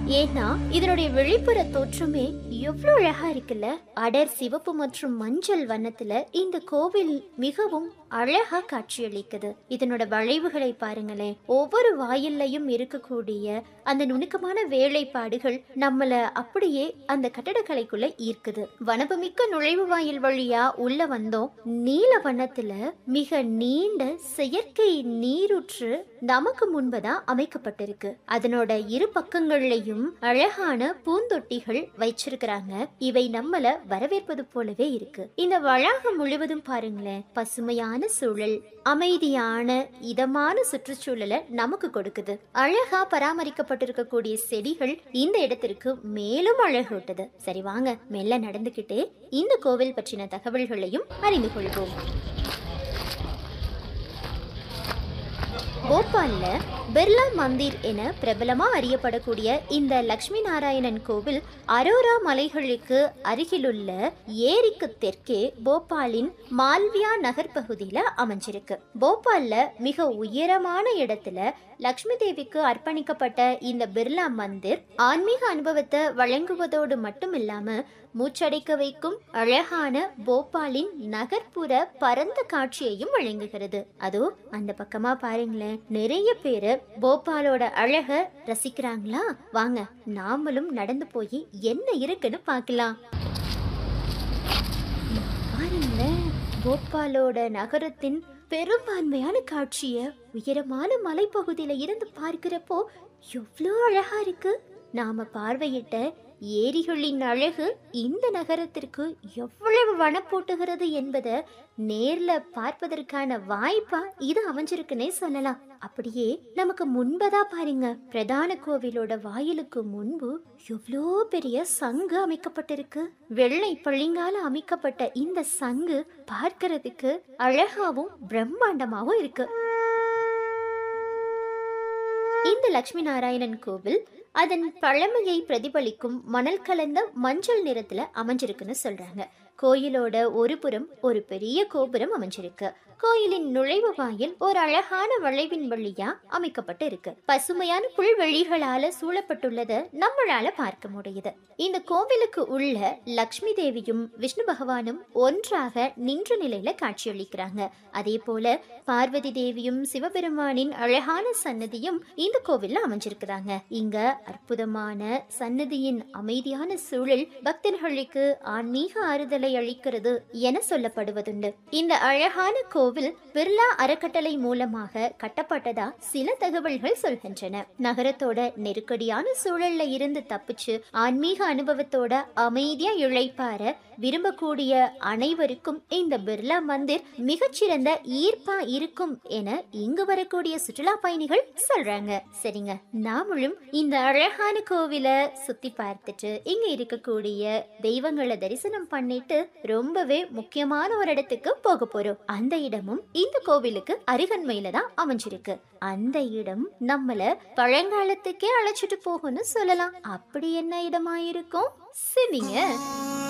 ஏன்னா இதனுடைய வெளிப்புற தோற்றமே எவ்வளவு அழகா இருக்குல்ல அடர் சிவப்பு மற்றும் மஞ்சள் வண்ணத்துல இந்த கோவில் மிகவும் அழகா காட்சியளிக்குது இதனோட வளைவுகளை பாருங்களேன் ஒவ்வொரு வாயில்லையும் இருக்கக்கூடிய அந்த நுணுக்கமான வேலைப்பாடுகள் நம்மள அப்படியே அந்த கட்டடக்கலைக்குள்ள ஈர்க்குது வனப்புமிக்க நுழைவு வாயில் வழியா உள்ள வந்தோம் நீல வண்ணத்துல மிக நீண்ட செயற்கை நீரூற்று நமக்கு முன்பதான் அமைக்கப்பட்டிருக்கு அதனோட இரு பக்கங்கள்லயும் அழகான பூந்தொட்டிகள் வச்சிருக்கிறாங்க இவை நம்மள வரவேற்பது போலவே இருக்கு இந்த வளாகம் முழுவதும் பாருங்களேன் பசுமையான சூழல் அமைதியான இதமான சுற்றுச்சூழலை நமக்கு கொடுக்குது அழகா பராமரிக்கப்பட்டிருக்கக்கூடிய செடிகள் இந்த இடத்திற்கு மேலும் அழகூட்டுது சரி வாங்க மெல்ல நடந்துகிட்டே இந்த கோவில் பற்றின தகவல்களையும் அறிந்து கொள்வோம் போபால்ல பிர்லா மந்திர் என பிரபலமா அறியப்படக்கூடிய இந்த லக்ஷ்மி நாராயணன் கோவில் அரோரா மலைகளுக்கு அருகிலுள்ள ஏரிக்கு தெற்கே போபாலின் மால்வியா நகர் பகுதியில அமைஞ்சிருக்கு போபால்ல மிக உயரமான இடத்துல லக்ஷ்மி தேவிக்கு அர்ப்பணிக்கப்பட்ட இந்த பிர்லா மந்திர் ஆன்மீக அனுபவத்தை வழங்குவதோடு மட்டும் இல்லாம மூச்சடைக்க வைக்கும் அழகான போபாலின் நகர்ப்புற பரந்த காட்சியையும் வழங்குகிறது அதோ அந்த பக்கமா பாருங்களேன் நிறைய பேரு போபாலோட அழக ரசிக்கிறாங்களா வாங்க நாமளும் நடந்து போய் என்ன இருக்குன்னு பார்க்கலாம் பாருங்களேன் போபாலோட நகரத்தின் பெரும்பான்மையான காட்சிய உயரமான மலைப்பகுதியில இருந்து பார்க்கிறப்போ எவ்வளோ அழகா இருக்கு நாம பார்வையிட்ட ஏரிகளின் அழகு இந்த நகரத்திற்கு எவ்வளவு வனப்பூட்டுகிறது என்பதை நேர்ல பார்ப்பதற்கான வாய்ப்பா இது அமைஞ்சிருக்குன்னே சொல்லலாம் அப்படியே நமக்கு முன்பதா பாருங்க பிரதான கோவிலோட வாயிலுக்கு முன்பு எவ்வளோ பெரிய சங்கு அமைக்கப்பட்டிருக்கு வெள்ளை பளிங்கால அமைக்கப்பட்ட இந்த சங்கு பார்க்கிறதுக்கு அழகாவும் பிரம்மாண்டமாவும் இருக்கு இந்த லட்சுமி நாராயணன் கோவில் அதன் பழமையை பிரதிபலிக்கும் மணல் கலந்த மஞ்சள் நிறத்துல அமைஞ்சிருக்குன்னு சொல்றாங்க கோயிலோட ஒரு புறம் ஒரு பெரிய கோபுரம் அமைஞ்சிருக்கு கோயிலின் நுழைவு வாயில் ஒரு அழகான வளைவின் வழியா அமைக்கப்பட்டு இருக்கு பசுமையான புல்வெளிகளால சூழப்பட்டுள்ளதை நம்மளால பார்க்க முடியுது இந்த கோவிலுக்கு உள்ள லக்ஷ்மி தேவியும் விஷ்ணு பகவானும் ஒன்றாக நின்ற நிலையில காட்சியளிக்கிறாங்க அதே போல பார்வதி தேவியும் சிவபெருமானின் அழகான சன்னதியும் இந்த கோவில்ல அமைஞ்சிருக்கிறாங்க இங்க அற்புதமான சன்னதியின் அமைதியான சூழல் பக்தர்களுக்கு ஆன்மீக ஆறுதலை அளிக்கிறது என சொல்லப்படுவதுண்டு இந்த அழகான கோவில் பிர்லா அறக்கட்டளை மூலமாக கட்டப்பட்டதா சில தகவல்கள் சொல்கின்றன நகரத்தோட நெருக்கடியான சூழல்ல இருந்து தப்பிச்சு ஆன்மீக அனுபவத்தோட அமைதியா இழைப்பார விரும்பக்கூடிய அனைவருக்கும் இந்த பிர்லா மந்திர் மிகச்சிறந்த ஈர்ப்பா இருக்கும் என இங்கு வரக்கூடிய சுற்றுலா பயணிகள் சொல்றாங்க சரிங்க நாமளும் இந்த அழகான கோவிலை சுத்தி பார்த்துட்டு இங்க இருக்கக்கூடிய தெய்வங்களை தரிசனம் பண்ணிட்டு ரொம்பவே முக்கியமான ஒரு இடத்துக்கு போக போறோம் அந்த இடமும் இந்த கோவிலுக்கு அருகன்மையில தான் அமைஞ்சிருக்கு அந்த இடம் நம்மள பழங்காலத்துக்கே அழைச்சிட்டு போகும்னு சொல்லலாம் அப்படி என்ன இடமா இருக்கும் சினிங்க